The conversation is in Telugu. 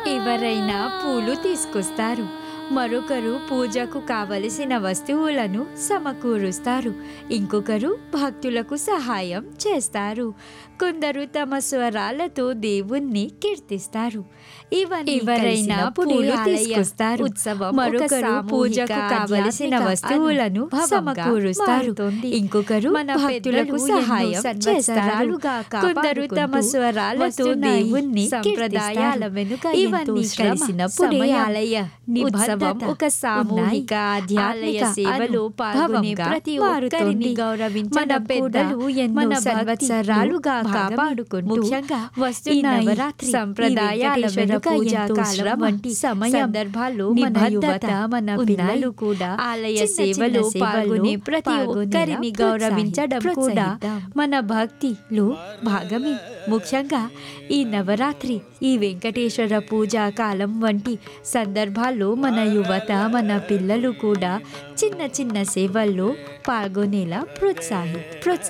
ఎవరైనా పూలు తీసుకొస్తారు మరొకరు పూజకు కావలసిన వస్తువులను సమకూరుస్తారు ఇంకొకరు భక్తులకు సహాయం చేస్తారు కొందరు తమ స్వరాలతో దేవుణ్ణి కీర్తిస్తారు ఇవన్నీ ఎవరైనా పూలు తీసుకొస్తారు ఉత్సవం మరొకరు పూజకు కావలసిన వస్తువులను సమకూరుస్తారు ఇంకొకరు మన భక్తులకు సహాయం చేస్తారు కొందరు తమ స్వరాలతో దేవుణ్ణి సంప్రదాయాల వెనుక ఇవన్నీ కలిసినప్పుడే ఆలయ ఉత్సవం ఒక సామూహిక ఆధ్యాత్మిక సేవలో పాల్గొనే ప్రతి ఒక్కరిని గౌరవించడం మన పెద్దలు ఎన్నో మన సంవత్సరాలుగా కాపాడుకుంటూ ముఖ్యంగా వస్తున్న ఈ నవరాత్రి సంప్రదాయాల సంప్రదాయాల వెనుక వెనుక ఎంతో ఎంతో శ్రమ, శ్రమ వంటి సమయం, సందర్భాల్లో మన నిబద్ధత యువత మన ఉన్నాయి. పిల్లలు కూడా ఆలయ చిన్న చిన్న సేవలో సేవల్లో పాల్గొనే ప్రతి పాల్గొనేలా ఒక్కరిని గౌరవించడం కూడా ప్రోత్సహిద్దాం. మన భక్తిలో భాగమే ముఖ్యంగా ఈ నవరాత్రి ఈ వెంకటేశ్వర పూజా కాలం వంటి సందర్భాల్లో మన యువత మన పిల్లలు కూడా చిన్న చిన్న సేవల్లో పాల్గొనేలా ప్రోత్సాహి ప్రోత్సహి